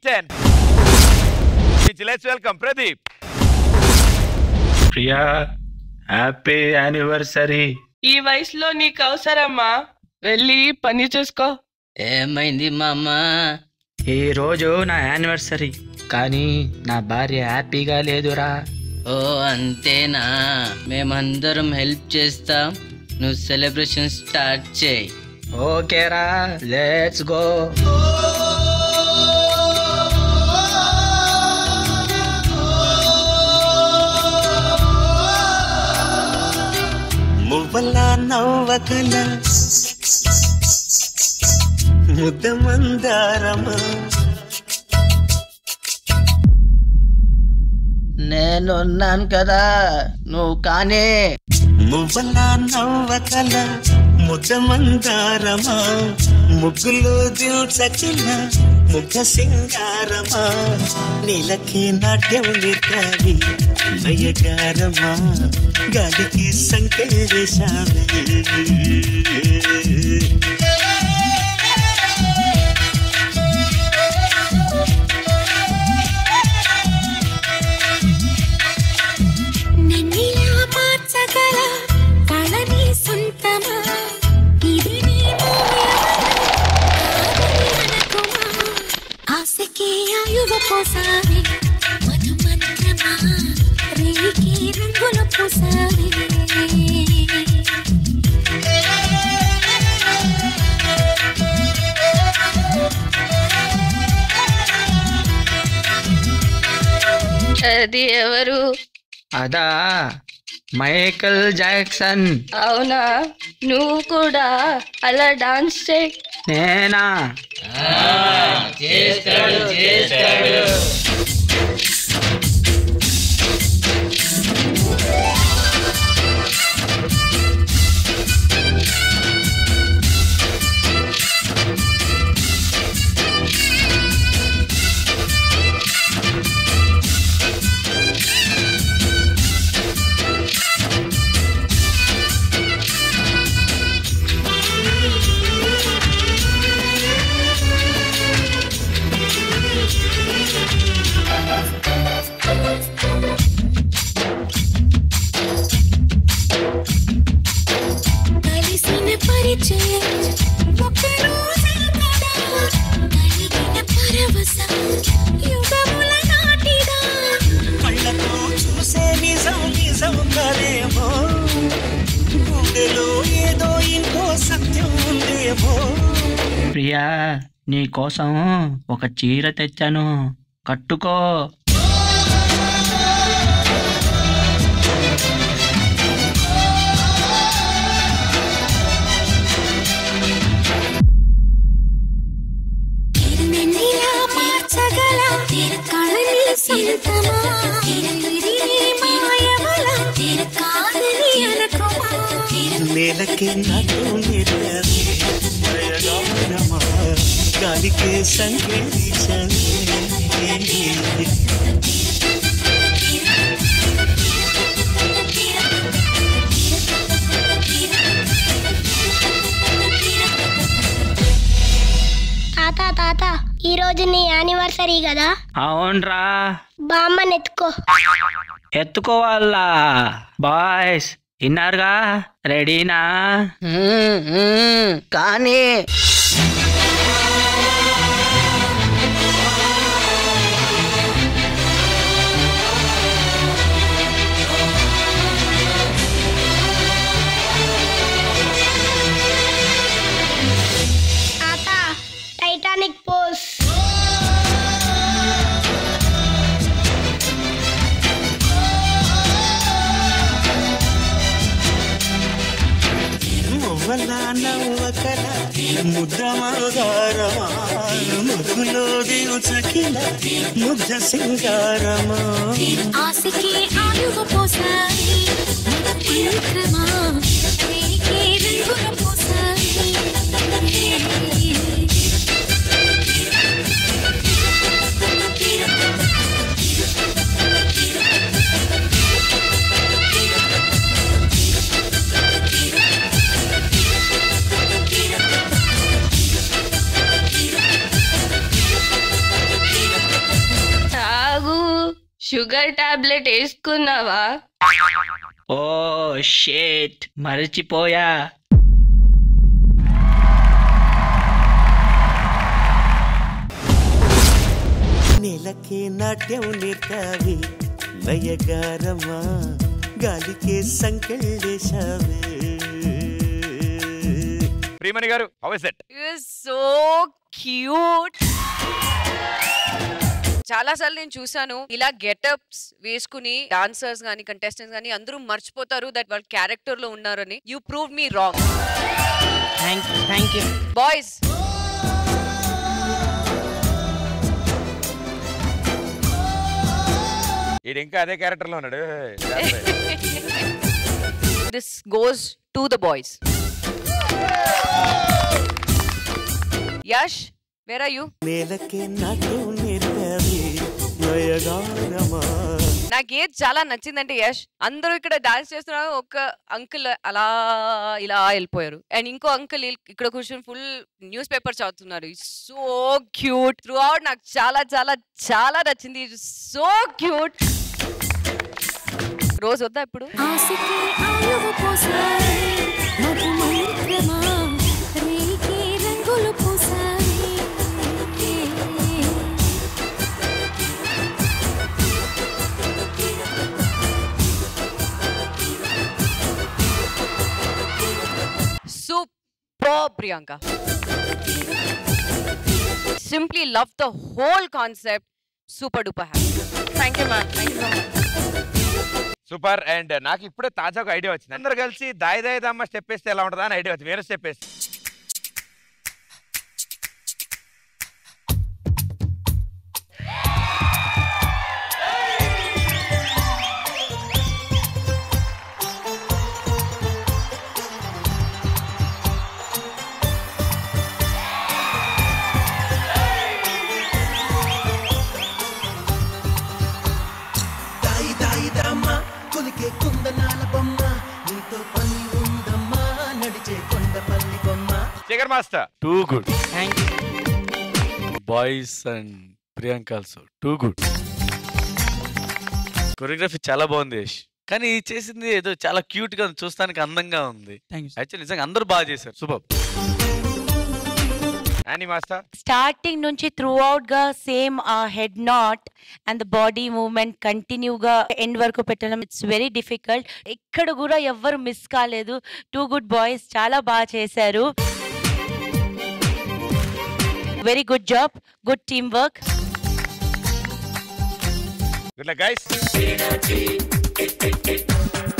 ten let's welcome Pradeep Priya happy anniversary ఈ వయసులో నీకు అవసరమ్మా వెళ్ళి పని చూసుకో ఏమైంది మామ ఈ రోజు నా యానివర్సరీ కానీ నా భార్య హ్యాపీగా లేదురా ఓ అంతేనా మేమందరం హెల్ప్ చేస్తాం నువ్వు సెలబ్రేషన్ స్టార్ట్ చేయి ఓకేరా లెట్స్ గో మువ్వల నవ్వకల ముద్ద మందారమా నేనున్నాను కదా నువ్వు కానీ మువ్వల నవ్వకల ముద్ద మందారమా ముగ్గులు దిల్చకిల ముగ్గ సింగారమా నీలకి నాట్యం నిర్గావి నయగారమా గాలికి సంకేశావే నన్నిలా మార్చగల కళని సొంతమా ఇది నీ అనుకుమా ఆశకి ఆయువ పోసావే మధు మంత్రమా రేకి రంగుల పోసావే అది ఎవరు అదా మైకల్ జాక్సన్ అవునా నువ్వు కూడా అలా డాన్స్ చేయి నేనా కలిసిన పరిచయం ఒక రోజే కదా కలిగిన పరవశం యుగముల నాటిదా కళ్ళతో చూసే నిజం నిజం కదేమో గుండెలో ఏదో ఇంకో సత్యం ఉందేమో ప్రియా నీ కోసం ఒక చీర తెచ్చాను కట్టుకో నన్నిలా మార్చగల కళని సొంతమా ఇది నీ మాయవల కాదని అనుకుమా నేలకి నాతో నిర్గావి నయగారమా గాలికి సంకేశావే తాత తాత ఈ రోజు నీ యానివర్సరీ కదా అవునరా బామ్మని ఎత్తుకో ఎత్తుకోవాలా బాయ్స్ విన్నారుగా రెడీనా మ్మ్, మ్మ్, కానీ తాత టైటానిక్ పోస్ మువ్వల నవ్వకల ముద్ద మందారమా ముగ్గులో దిల్చకిల ముగ్ధ సింగారమా ఆశకి ఆయువ పోసాయి మంత్రమా రేకి రంగుల పోసాయి షుగర్ టాబ్లెట్ వేసుకున్నావా ఓ షేట్ మరచిపోయా నెలకే నాట్యం నేర్తావి లయగారమా గాలికే సంకెళ్ళేశావే Priyamani garu how is it so cute చాలా సార్లు నేను చూసాను ఇలా గెటప్స్ వేసుకుని డాన్సర్స్ గానీ కంటెస్టెంట్స్ గానీ అందరూ మర్చిపోతారు దట్ వాళ్ళ క్యారెక్టర్ లో ఉన్నారని you prove me wrong thank thank you boys ఈడు ఇంకా అదే క్యారెక్టర్ లో ఉన్నాడు this goes to the boys Yash where are you నేలకే నాట్యం నేర్పావి లయగారమా నాకు ఏది చాలా నచ్చిందంటే యష్ అందరూ ఇక్కడ డాన్స్ చేస్తున్నారు ఒక అంకుల్ అలా ఇలా వెళ్ళిపోయారు అండ్ ఇంకో అంకుల్ ఇక్కడ కూర్చొని ఫుల్ న్యూస్ పేపర్ చదువుతున్నారు సో క్యూట్ త్రూ అవుట్ నాకు చాలా చాలా చాలా నచ్చింది సో క్యూట్ రోజు వద్దా ఇప్పుడు ఆశకి ఆయువు పోసాయి మధు మంత్రమా రేకే రంగులు పోసాయి super Priyanka simply love the whole concept super duper happy thank you ma'am thank you so much super and నాకు ఇప్పుడే తాజా ఒక ఐడియా వచ్చింది అందరు కలిసి దాయి దాయి దమ్మ స్టెప్ వేస్తే ఎలా ఉంటుందా అని ఐడియా వచ్చింది వేరే స్టెప్ వేస్తే దాయి దాయి దమ్మా కొలికే కుందనాల బొమ్మ నీతో పని ఉందమ్మా నడిచే కొండపల్లి బొమ్మ Shekhar master too good thank you boys and Priyanka also too good choreography చాలా బాగుంది యష్ కానీ ఈ చేసింది ఏదో చాలా క్యూట్ గా ఉంది, చూస్తానికి అందంగా ఉంది యాక్చువల్లీ నిజంగా అందరూ బాగా చేశారు సూపర్ యానీ మాస్టర్ స్టార్టింగ్ నుంచి త్రూ అవుట్ గా సేమ్ ఆ head nod and the body movement continue గా ఎండ్ వరకు పెట్టడం ఇట్స్ వెరీ డిఫికల్ట్ ఎక్కడ కూడా ఎవ్వరు మిస్ కాలేదు టూ గుడ్ బాయ్స్ చాలా బాగా చేశారు very good job good teamwork good luck guys